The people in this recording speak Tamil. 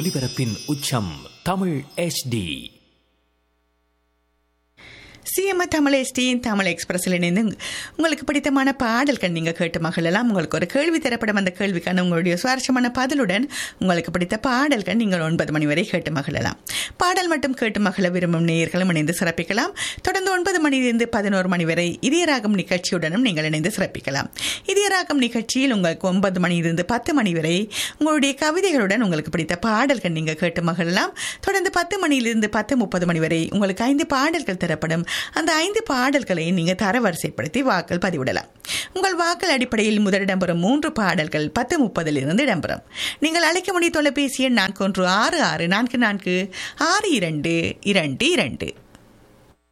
ஒலிபரப்பின் உச்சம் தமிழ் HD சிஎம்ஆ தமிழ் எஸ்டியின் தமிழ் எக்ஸ்பிரஸில் இணைந்து உங்களுக்கு பிடித்தமான பாடல்கள் நீங்கள் கேட்டு மகிழலாம் உங்களுக்கு ஒரு கேள்வி தரப்படும் அந்த கேள்விக்கான உங்களுடைய சுவாரஸ்யமான பதிலுடன் உங்களுக்கு பிடித்த பாடல்கள் நீங்கள் ஒன்பது மணி வரை கேட்டு மகிழலாம் பாடல் மட்டும் கேட்டு மகிழ விரும்பும் நேயர்களும் இணைந்து சிறப்பிக்கலாம் தொடர்ந்து ஒன்பது மணியிலிருந்து பதினோரு மணி வரை இதயராகம் நிகழ்ச்சியுடனும் நீங்கள் இணைந்து சிறப்பிக்கலாம் இதயராகம் நிகழ்ச்சியில் உங்களுக்கு ஒன்பது மணியிலிருந்து பத்து மணி வரை உங்களுடைய கவிதைகளுடன் உங்களுக்கு பிடித்த பாடல்கள் நீங்கள் கேட்டு மகிழலாம் தொடர்ந்து பத்து மணியிலிருந்து பத்து முப்பது மணி வரை உங்களுக்கு ஐந்து பாடல்கள் தரப்படும் அந்த ஐந்து பாடல்களை நீங்கள் தரவரிசைப்படுத்தி வாக்கள் பதிவிடலாம் உங்கள் வாக்கள் அடிப்படையில் முதலிடம் பெறும் மூன்று பாடல்கள் பத்து முப்பதிலிருந்து இடம்பெறும் நீங்கள் அழைக்க முடிய தொலைபேசி எண் நான்கு ஒன்று ஆறு ஆறு நான்கு நான்கு ஆறு இரண்டு இரண்டு இரண்டு